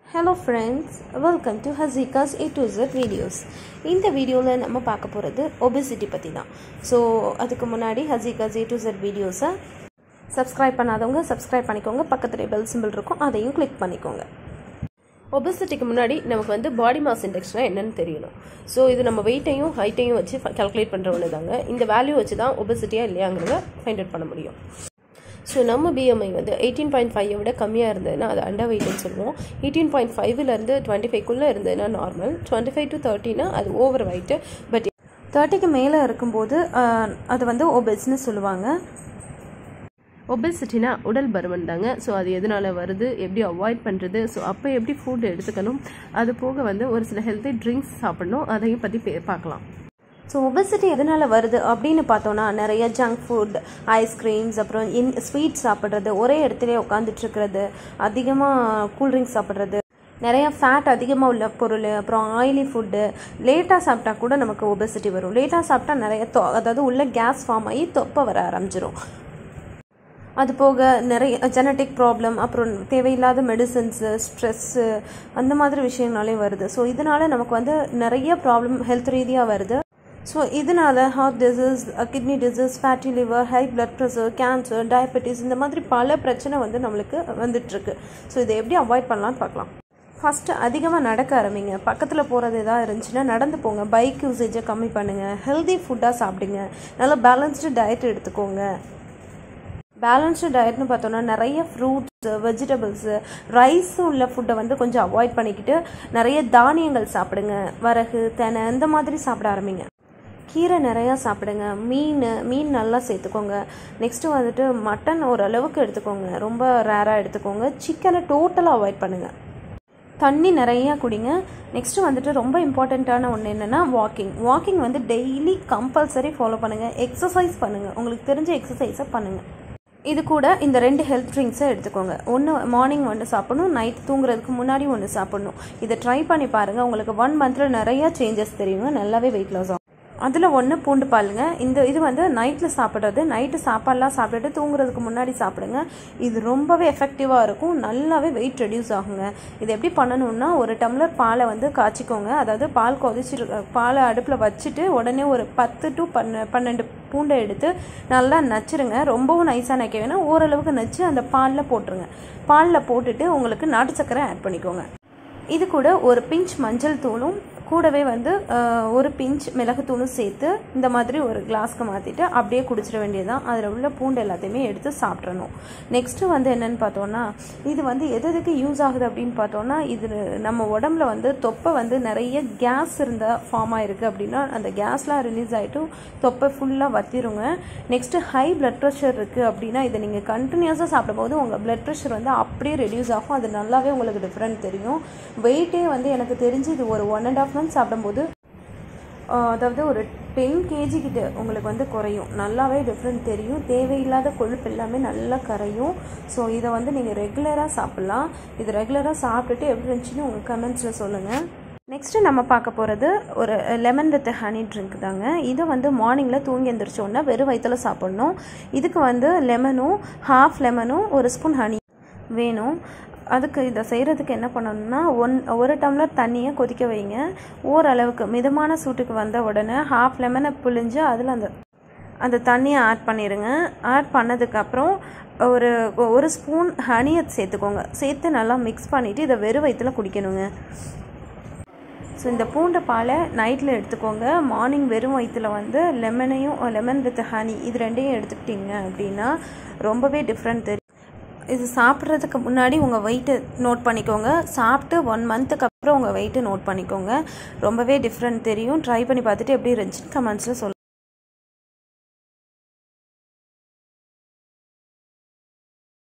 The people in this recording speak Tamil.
hello friends welcome to Hasika's A to Z videos இந்த வீடியோவில் நம்ம பார்க்க போகிறது ஒபிசிட்டி பற்றி தான் ஸோ அதுக்கு முன்னாடி ஹசிகாஸ் ஏ டு Z வீடியோஸை சப்ஸ்கிரைப் பண்ணாதவங்க சப்ஸ்கிரைப் பண்ணிக்கோங்க பக்கத்தில் பெல் சிம்பிள் இருக்கும் அதையும் கிளிக் பண்ணிக்கோங்க ஒபிசிட்டிக்கு முன்னாடி நமக்கு வந்து பாடி மாஸ் இண்டெக்ஸ்னால் என்னன்னு தெரியணும் ஸோ இது நம்ம வெயிட்டையும் ஹைட்டையும் வச்சு கால்குலேட் பண்ணுற ஒன்று தாங்க இந்த வேல்யூ வச்சு தான் ஒபிசிட்டியாக இல்லையாங்கிறத ஃபைண்ட் அவுட் பண்ண முடியும் ஸோ நம்ம பிஎம்ஐ வந்து எயிட்டீன் பாயிண்ட் ஃபைவை விட கம்மியாக இருந்ததுன்னா அது அண்டர் வெயிட்னு சொல்லுவோம் எயிட்டீன் பாயிண்ட் ஃபைவ்லேருந்து டுவெண்ட்டி ஃபைவ்க்குள்ளே இருந்ததுன்னா நார்மல் டுவெண்ட்டி ஃபைவ் டு தேர்ட்டினா அது ஓவர் வெயிட்டு பட் தேர்ட்டிக்கு மேலே இருக்கும்போது ஆஹ், அது வந்து ஒபெஸ்னு சொல்லுவாங்க ஒபெசிட்டினா உடல் பருமன் தாங்க ஸோ அது எதனால வருது எப்படி அவாய்ட் பண்ணுறது ஸோ அப்போ எப்படி ஃபுட் எடுத்துக்கணும் அது போக வந்து ஒரு சில ஹெல்த்தி ட்ரிங்க்ஸ் சாப்பிடணும் அதையும் பற்றி பே பார்க்கலாம் ஸோ ஒபெசிட்டி எதனால் வருது அப்படின்னு பார்த்தோன்னா நிறைய ஜங்க் ஃபுட் ஐஸ்கிரீம்ஸ் அப்புறம் இன் ஸ்வீட் சாப்பிட்றது ஒரே இடத்துல உட்காந்துட்டு இருக்கிறது அதிகமாக கூல்ட்ரிங்க்ஸ் சாப்பிட்றது நிறைய ஃபேட் அதிகமாக உள்ள பொருள் அப்புறம் ஆயிலி ஃபுட்டு லேட்டாக சாப்பிட்டா கூட நமக்கு ஒபெசிட்டி வரும் லேட்டாக சாப்பிட்டா நிறைய தொ அதாவது உள்ள கேஸ் ஃபார்ம் ஆகி தொப்பை வர ஆரம்பிச்சிரும் அது போக நிறைய ஜெனட்டிக் ப்ராப்ளம் அப்புறம் தேவையில்லாத மெடிசன்ஸு ஸ்ட்ரெஸ்ஸு அந்த மாதிரி விஷயங்களாலையும் வருது ஸோ இதனால நமக்கு வந்து நிறைய ப்ராப்ளம் ஹெல்த் ரீதியாக வருது ஸோ இதனால heart disease kidney disease fatty liver high blood pressure cancer diabetes இந்த மாதிரி பல பிரச்சனை வந்து நம்மளுக்கு வந்துட்டுருக்கு ஸோ இதை எப்படி அவாய்ட் பண்ணலாம்னு பார்க்கலாம் ஃபஸ்ட்டு அதிகமாக நடக்க ஆரம்பிங்க பக்கத்தில் போகிறது எதாவது இருந்துச்சுன்னா நடந்து போங்க பைக் யூசேஜை கம்மி பண்ணுங்கள் ஹெல்தி ஃபுட்டாக சாப்பிடுங்க நல்லா பேலன்ஸ்டு டயட் எடுத்துக்கோங்க பேலன்ஸ்டு டயட்னு பார்த்தோன்னா நிறைய ஃப்ரூட்ஸ் வெஜிடபிள்ஸு ரைஸ் உள்ள ஃபுட்டை வந்து கொஞ்சம் அவாய்ட் பண்ணிக்கிட்டு நிறைய தானியங்கள் சாப்பிடுங்க வரகு தெனை இந்த மாதிரி சாப்பிட ஆரம்பிங்க கீரை நிறையா சாப்பிடுங்க மீன் மீன் நல்லா சேர்த்துக்கோங்க நெக்ஸ்ட்டு வந்துட்டு மட்டன் ஓரளவுக்கு எடுத்துக்கோங்க ரொம்ப ரேராக எடுத்துக்கோங்க சிக்கனை டோட்டலாக அவாய்ட் பண்ணுங்கள் தண்ணி நிறையா குடிங்க நெக்ஸ்ட்டு வந்துட்டு ரொம்ப இம்பார்ட்டண்ட்டான ஒன்று என்னென்னா வாக்கிங் வாக்கிங் வந்து டெய்லி கம்பல்சரி ஃபாலோ பண்ணுங்கள் எக்ஸசைஸ் பண்ணுங்கள் உங்களுக்கு தெரிஞ்ச எக்ஸசைஸை பண்ணுங்கள் இது கூட இந்த ரெண்டு ஹெல்த் ட்ரிங்க்ஸை எடுத்துக்கோங்க ஒன்று மார்னிங் ஒன்று சாப்பிடணும் நைட் தூங்குறதுக்கு முன்னாடி ஒன்று சாப்பிடணும் இதை ட்ரை பண்ணி பாருங்கள் உங்களுக்கு ஒன் மந்தில் நிறையா சேஞ்சஸ் தெரியுங்க நல்லாவே வெயிட் லாஸ் ஆகும் அதில் ஒன்று பூண்டு பாலுங்க இந்த இது வந்து நைட்டில் சாப்பிட்றது நைட்டு சாப்பாடெலாம் சாப்பிட்டுட்டு தூங்குறதுக்கு முன்னாடி சாப்பிடுங்க இது ரொம்பவே எஃபெக்டிவாக இருக்கும் நல்லாவே வெயிட் ரெடியூஸ் ஆகுங்க இது எப்படி பண்ணணும்னா ஒரு டம்ளர் பாலை வந்து காய்ச்சிக்கோங்க அதாவது பால் கொதிச்சு பாலை அடுப்பில் வச்சுட்டு உடனே ஒரு பத்து டு பன்ன பன்னெண்டு பூண்டை எடுத்து நல்லா நச்சுருங்க ரொம்பவும் நைஸாக நைக்க வேணாம் ஓரளவுக்கு நச்சு அந்த பாலில் போட்டுருங்க பாலில் போட்டுட்டு உங்களுக்கு நாட்டு சர்க்கரை ஆட் பண்ணிக்கோங்க இது கூட ஒரு பிஞ்ச் மஞ்சள் தூளும் கூடவே வந்து அஹ், ஒரு பிஞ்ச் மிளகுத்தூளும் சேர்த்து இந்த மாதிரி ஒரு கிளாஸ்க்கு மாற்றிட்டு அப்படியே குடிச்சிட வேண்டியதுதான் அதில் உள்ள பூண்டு எல்லாத்தையுமே எடுத்து சாப்பிட்றணும் நெக்ஸ்ட்டு வந்து என்னன்னு பார்த்தோன்னா இது வந்து எது எதுக்கு யூஸ் ஆகுது அப்படின்னு பார்த்தோன்னா இது நம்ம உடம்புல வந்து தொப்பை வந்து நிறைய கேஸ் இருந்தால் ஃபார்ம் ஆயிருக்கு அப்படின்னா அந்த கேஸ்லாம் ரிலீஸ் ஆகிட்டு தொப்பை ஃபுல்லாக வத்திருங்க நெக்ஸ்ட்டு ஹை பிளட் ப்ரெஷர் இருக்குது அப்படின்னா இதை நீங்கள் கண்டினியூஸாக சாப்பிடும்போது உங்கள் பிளட் ப்ரெஷர் வந்து அப்படியே ரெடியூஸ் ஆகும் அது நல்லாவே உங்களுக்கு டிஃப்ரெண்ட் தெரியும் வெயிட்டே வந்து எனக்கு தெரிஞ்சு இது ஒரு ஒன் அண்ட் ஆஃப் மந்த் சாப்பிடும்போது ஆஹ், அதாவது ஒரு டென் கேஜி கிட்ட உங்களுக்கு வந்து குறையும் நல்லாவே டிஃப்ரெண்ட் தெரியும் தேவையில்லாத கொழுப்பு எல்லாமே நல்லா கரையும் ஸோ இதை வந்து நீங்கள் ரெகுலராக சாப்பிட்லாம் இது ரெகுலராக சாப்பிட்டுட்டு எப்படி இருந்துச்சுன்னு உங்கள் கமெண்ட்ஸில் சொல்லுங்கள் நெக்ஸ்ட்டு நம்ம பார்க்க போகிறது ஒரு லெமன் வித் ஹனி ட்ரிங்க் தாங்க இதை வந்து மார்னிங்கில் தூங்கி எந்திரிச்ச உடனே வெறும் வயிற்றுல சாப்பிட்ணும் இதுக்கு வந்து லெமனும் ஹாஃப் லெமனும் ஒரு ஸ்பூன் ஹனி வேணும் அதுக்கு இதை செய்கிறதுக்கு என்ன பண்ணணும்னா ஒன் ஒரு டம்ளர் தண்ணியை கொதிக்க வைங்க ஓரளவுக்கு மிதமான சூட்டுக்கு வந்த உடனே ஹாஃப் லெமனை புழிஞ்சு அதில் அந்த அந்த தண்ணியை ஆட் பண்ணிடுங்க ஆட் பண்ணதுக்கப்புறம் ஒரு ஒரு ஸ்பூன் ஹனியை சேர்த்துக்கோங்க சேர்த்து நல்லா மிக்ஸ் பண்ணிவிட்டு இதை வெறும் வயிற்றுல குடிக்கணுங்க ஸோ இந்த பூண்டை பாலை நைட்டில் எடுத்துக்கோங்க மார்னிங் வெறும் வயிற்றுல வந்து லெமனையும் லெமன் வித் ஹனி இது ரெண்டையும் எடுத்துக்கிட்டீங்க அப்படின்னா ரொம்பவே டிஃப்ரெண்ட் தெரியும் இது சாப்பிட்றதுக்கு முன்னாடி உங்கள் வெயிட்டு நோட் பண்ணிக்கோங்க சாப்பிட்டு ஒன் மந்த்துக்கு அப்புறம் உங்கள் வெயிட்டு நோட் பண்ணிக்கோங்க ரொம்பவே டிஃப்ரெண்ட் தெரியும் ட்ரை பண்ணி பார்த்துட்டு எப்படி இருந்துச்சுன்னு கமெண்ட்ஸில் சொல்லுங்கள்